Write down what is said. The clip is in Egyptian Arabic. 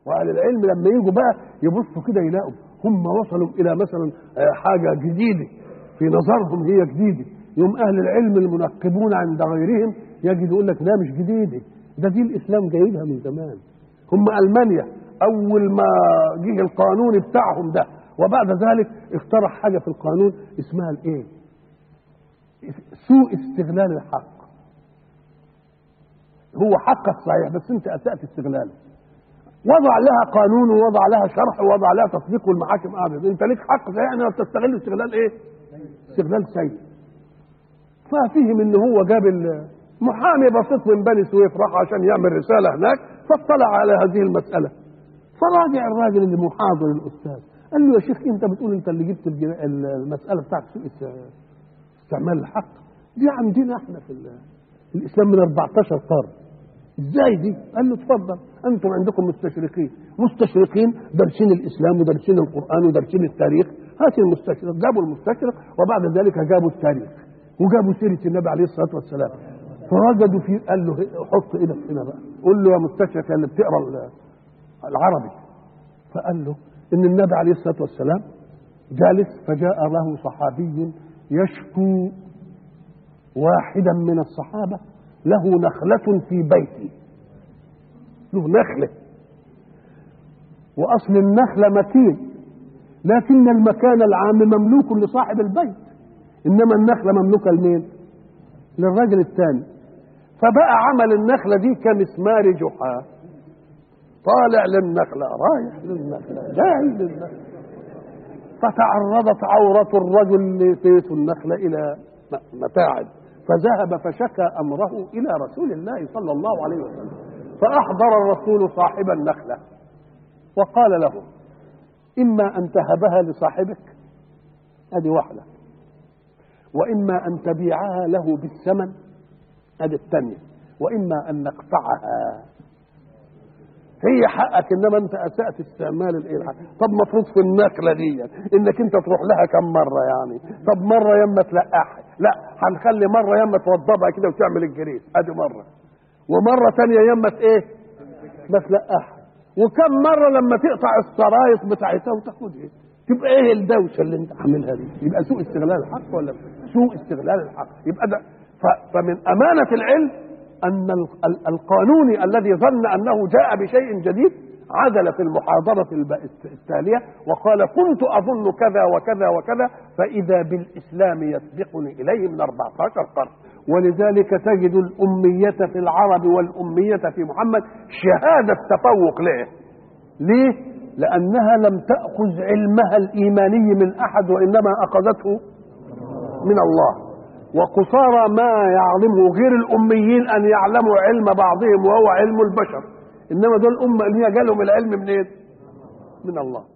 واهل العلم لما يجوا بقى يبصوا كده يلاقوا هم وصلوا الى مثلا آه، حاجه جديده في نظرهم هي جديده يوم اهل العلم المنقبون عند غيرهم يجد يقول لك لا مش جديده ده دي الاسلام جايبها من زمان هم المانيا اول ما جه القانون بتاعهم ده وبعد ذلك اقترح حاجه في القانون اسمها الايه سوء استغلال الحق هو حقك صحيح بس انت اسات استغلاله وضع لها قانون ووضع لها شرح ووضع لها تطبيق والمحاكم قاعده انت ليك حق صحيح انك تستغل استغلال ايه؟ استغلال سيء ففهم ان هو جاب ال- محامي بسيط من بني سويف راح عشان يعمل رساله هناك فاطلع على هذه المساله فراجع الراجل اللي محاضر الاستاذ قال له يا شيخ انت بتقول انت اللي جبت الجنا- المساله بتاعت سوء است- استعمال الحق دي عندنا احنا في ال- في الاسلام من 14 قرن ازاي دي؟ قال له اتفضل انتم عندكم مستشرقين مستشرقين دارسين الاسلام ودارسين القران ودارسين التاريخ هات المستشرق جابوا المستشرق وبعد ذلك جابوا التاريخ وجابوا سيره النبي عليه الصلاه والسلام فوجدوا في قال له حط ايدك هنا بقى قول له يا مستشرق يا اللي بتقرا ال- العربي فقال له ان النبي عليه الصلاه والسلام جالس فجاء له صحابي يشكو واحدا من الصحابه له نخلة في بيته له نخلة وأصل النخلة مكين لكن المكان العام مملوك لصاحب البيت إنما النخلة مملوكة لمين؟ للراجل الثاني فبقى عمل النخلة دي كمسمار جحا طالع للنخلة رايح للنخلة جاي للنخلة فتعرضت عورة الرجل لسيف النخلة إلى متاعب فذهب فشكى أمره إلى رسول الله صلى الله عليه وسلم فأحضر الرسول صاحب النخلة وقال له إما أن تهبها لصاحبك هذه واحدة وإما أن تبيعها له بالثمن هذه الثانية وإما أن نقطعها هي حقك انما انت اسات استعمال الايه الحق. طب مفروض في النقله دي انك انت تروح لها كم مره يعني طب مره يما تلقحها لا هنخلي مره يما توضبها كده وتعمل الجريس ادي مره ومره ثانيه يما ت- ايه ما تلقحها وكم مره لما تقطع الصرايط بتاعتها وتاخدها تبقى ايه الدوشه اللي انت عاملها دي يبقى سوء استغلال الحق ولا سوء استغلال الحق يبقى ده ف- فمن امانه العلم ان ال- ال- القانوني الذي ظن انه جاء بشيء جديد عدل في المحاضرة الب- التالية وقال كنت أظن كذا وكذا وكذا فإذا بالإسلام يسبقني إليه من 14 قرن ولذلك تجد الأمية في العرب والأمية في محمد شهادة تفوق له ليه؟ لأنها لم تأخذ علمها الإيماني من أحد وإنما أخذته من الله وقصارى ما يعلمه غير الأميين أن يعلموا علم بعضهم وهو علم البشر إنما دول الأمة اللي هي جالهم العلم منين؟ من الله